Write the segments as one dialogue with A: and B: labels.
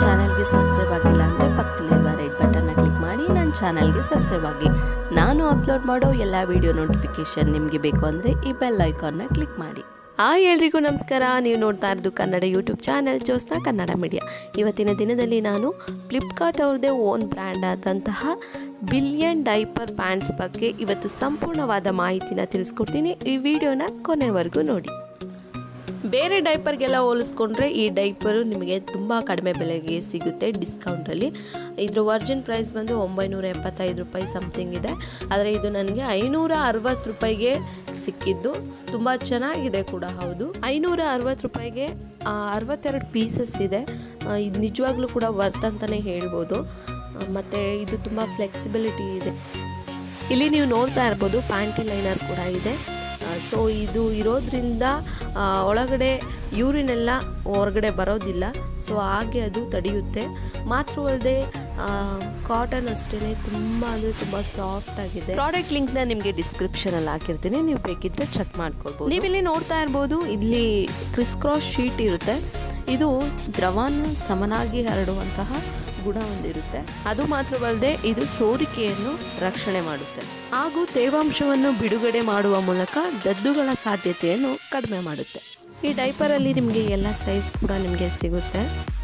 A: ಚಾನಲ್ಗೆ ಸಬ್ಸ್ಕ್ರೈಬ್ ಆಗಿಲ್ಲ ಅಂದರೆ ಪಕ್ಕದಲ್ಲಿರುವ ರೆಡ್ ಬಟನ್ನ ಕ್ಲಿಕ್ ಮಾಡಿ ನನ್ನ ಚಾನಲ್ಗೆ ಸಬ್ಸ್ಕ್ರೈಬ್ ಆಗಿ ನಾನು ಅಪ್ಲೋಡ್ ಮಾಡೋ ಎಲ್ಲ ವಿಡಿಯೋ ನೋಟಿಫಿಕೇಷನ್ ನಿಮಗೆ ಬೇಕು ಅಂದರೆ ಈ ಬೆಲ್ ಐಕಾನ್ನ ಕ್ಲಿಕ್ ಮಾಡಿ ಆ ಎಲ್ರಿಗೂ ನಮಸ್ಕಾರ ನೀವು ನೋಡ್ತಾ ಇರೋದು Kannada YouTube channel Josna Kannada media ಇವತ್ತಿನ ದಿನದಲ್ಲಿ ನಾನು ಫ್ಲಿಪ್ಕಾರ್ಟ್ ಅವ್ರದ್ದೇ ಓನ್ ಬ್ರ್ಯಾಂಡ್ ಆದಂತಹ ಬಿಲಿಯನ್ ಡೈಪರ್ ಪ್ಯಾಂಟ್ಸ್ ಬಗ್ಗೆ ಇವತ್ತು ಸಂಪೂರ್ಣವಾದ ಮಾಹಿತಿನ ತಿಳಿಸ್ಕೊಡ್ತೀನಿ ಈ ವಿಡಿಯೋನ ಕೊನೆವರೆಗೂ ನೋಡಿ ಬೇರೆ ಡೈಪರ್ಗೆಲ್ಲ ಹೋಲಿಸ್ಕೊಂಡ್ರೆ ಈ ಡೈಪರು ನಿಮಗೆ ತುಂಬ ಕಡಿಮೆ ಬೆಲೆಗೆ ಸಿಗುತ್ತೆ ಡಿಸ್ಕೌಂಟಲ್ಲಿ ಇದ್ರ ವರ್ಜಿನ್ ಪ್ರೈಸ್ ಬಂದು ಒಂಬೈನೂರ ಎಪ್ಪತ್ತೈದು ರೂಪಾಯಿ ಸಮಥಿಂಗ್ ಇದೆ ಆದರೆ ಇದು ನನಗೆ ಐನೂರ ಅರವತ್ತು ರೂಪಾಯಿಗೆ ಸಿಕ್ಕಿದ್ದು ತುಂಬ ಚೆನ್ನಾಗಿದೆ ಕೂಡ ಹೌದು ಐನೂರ ಅರವತ್ತು ರೂಪಾಯಿಗೆ ಆ, ಅರವತ್ತೆರಡು ಪೀಸಸ್ ಇದೆ ಆ, ಇದು ನಿಜವಾಗ್ಲೂ ಕೂಡ ವರ್ತ್ ಅಂತಲೇ ಹೇಳ್ಬೋದು ಆ, ಮತ್ತು ಇದು ತುಂಬ ಫ್ಲೆಕ್ಸಿಬಿಲಿಟಿ ಇದೆ ಇಲ್ಲಿ ನೀವು ನೋಡ್ತಾ ಇರ್ಬೋದು ಪ್ಯಾಂಟಿ ಲೈನರ್ ಕೂಡ ಇದೆ ಸೊ ಇದು ಇರೋದ್ರಿಂದ ಆ, ಒಳಗಡೆ ಯೂರಿನೆಲ್ಲ ಹೊರಗಡೆ ಬರೋದಿಲ್ಲ ಸೊ ಹಾಗೆ ಅದು ತಡೆಯುತ್ತೆ ಮಾತ್ರವಲ್ಲದೆ ಕಾಟನ್ ಅಷ್ಟೇ ತುಂಬ ಅಂದರೆ ತುಂಬ ಸಾಫ್ಟ್ ಆಗಿದೆ ಪ್ರಾಡಕ್ಟ್ ಲಿಂಕ್ನ ನಿಮಗೆ ಡಿಸ್ಕ್ರಿಪ್ಷನಲ್ಲಿ ಹಾಕಿರ್ತೀನಿ ನೀವು ಬೇಕಿದ್ರೆ ಚೆಕ್ ಮಾಡ್ಕೊಳ್ಬೋದು ನೀವಿಲ್ಲಿ ನೋಡ್ತಾ ಇರ್ಬೋದು ಇಲ್ಲಿ ಕ್ರಿಸ್ ಕ್ರಾಸ್ ಶೀಟ್ ಇರುತ್ತೆ ಇದು ದ್ರವನ ಸಮನಾಗಿ ಹರಡುವಂತಹ ಗುಣ ಹೊಂದಿರುತ್ತೆ ಅದು ಮಾತ್ರವಲ್ಲದೆ ಇದು ಸೋರಿಕೆಯನ್ನು ರಕ್ಷಣೆ ಮಾಡುತ್ತೆ ಹಾಗೂ ತೇವಾಂಶವನ್ನು ಬಿಡುಗಡೆ ಮಾಡುವ ಮೂಲಕ ದದ್ದುಗಳ ಸಾಧ್ಯತೆಯನ್ನು ಕಡಿಮೆ ಮಾಡುತ್ತೆ ಈ ಡೈಪರಲ್ಲಿ ನಿಮಗೆ ಎಲ್ಲ ಸೈಜ್ ಕೂಡ ನಿಮಗೆ ಸಿಗುತ್ತೆ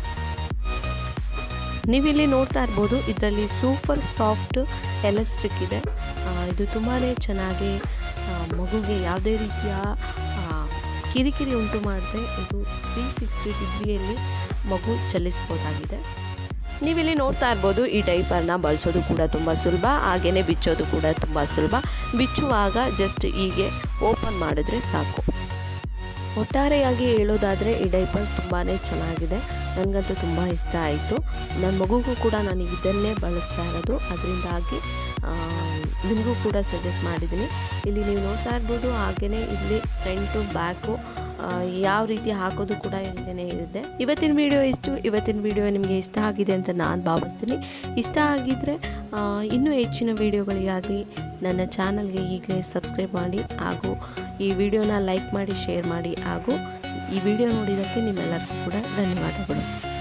A: ನೀವಿಲ್ಲಿ ನೋಡ್ತಾ ಇರ್ಬೋದು ಇದರಲ್ಲಿ ಸೂಪರ್ ಸಾಫ್ಟ್ ಎಲಾಸ್ಟಿಕ್ ಇದೆ ಆ, ಇದು ತುಂಬಾ ಚೆನ್ನಾಗಿ ಆ, ಮಗುಗೆ ಯಾವುದೇ ರೀತಿಯ ಆ, ಕಿರಿಕಿರಿ ಉಂಟು ಮಾಡದೆ ಇದು ತ್ರೀ ಸಿಕ್ಸ್ಟಿ ಡಿಗ್ರಿಯಲ್ಲಿ ಮಗು ಚಲಿಸ್ಬೋದಾಗಿದೆ ನೀವಿಲ್ಲಿ ನೋಡ್ತಾ ಇರ್ಬೋದು ಈ ಡೈಪರ್ನ ಬಳಸೋದು ಕೂಡ ತುಂಬ ಸುಲಭ ಹಾಗೆಯೇ ಬಿಚ್ಚೋದು ಕೂಡ ತುಂಬ ಸುಲಭ ಬಿಚ್ಚುವಾಗ ಜಸ್ಟ್ ಹೀಗೆ ಓಪನ್ ಮಾಡಿದ್ರೆ ಸಾಕು ಒಟ್ಟಾರೆಯಾಗಿ ಹೇಳೋದಾದರೆ ಈ ಡೈಪರ್ ತುಂಬಾ ಚೆನ್ನಾಗಿದೆ ನನಗಂತೂ ತುಂಬ ಇಷ್ಟ ಆಯಿತು ನನ್ನ ಮಗುಗೂ ಕೂಡ ನಾನು ಇದನ್ನೇ ಬಳಸ್ತಾ ಇರೋದು ಅದರಿಂದಾಗಿ ನಿಮಗೂ ಕೂಡ ಸಜೆಸ್ಟ್ ಮಾಡಿದ್ದೀನಿ ಇಲ್ಲಿ ನೀವು ನೋಡ್ತಾ ಇರ್ಬೋದು ಹಾಗೆಯೇ ಇಲ್ಲಿ ಫ್ರಂಟು ಬ್ಯಾಕು ಯಾವ ರೀತಿ ಹಾಕೋದು ಕೂಡ ಇಲ್ಲದೇ ಇರುತ್ತೆ ಇವತ್ತಿನ ವಿಡಿಯೋ ಇಷ್ಟು ಇವತ್ತಿನ ವಿಡಿಯೋ ನಿಮಗೆ ಇಷ್ಟ ಆಗಿದೆ ಅಂತ ನಾನು ಭಾವಿಸ್ತೀನಿ ಇಷ್ಟ ಆಗಿದ್ದರೆ ಆ, ಇನ್ನೂ ಹೆಚ್ಚಿನ ವಿಡಿಯೋಗಳಿಗಾಗಿ ನನ್ನ ಚಾನಲ್ಗೆ ಈಗಲೇ ಸಬ್ಸ್ಕ್ರೈಬ್ ಮಾಡಿ ಹಾಗೂ ಈ ವಿಡಿಯೋನ ಲೈಕ್ ಮಾಡಿ ಶೇರ್ ಮಾಡಿ ಹಾಗೂ ಈ ವಿಡಿಯೋ ನೋಡಿದ್ದಕ್ಕೆ ನಿಮ್ಮೆಲ್ಲರಿಗೂ ಕೂಡ ಧನ್ಯವಾದಗಳು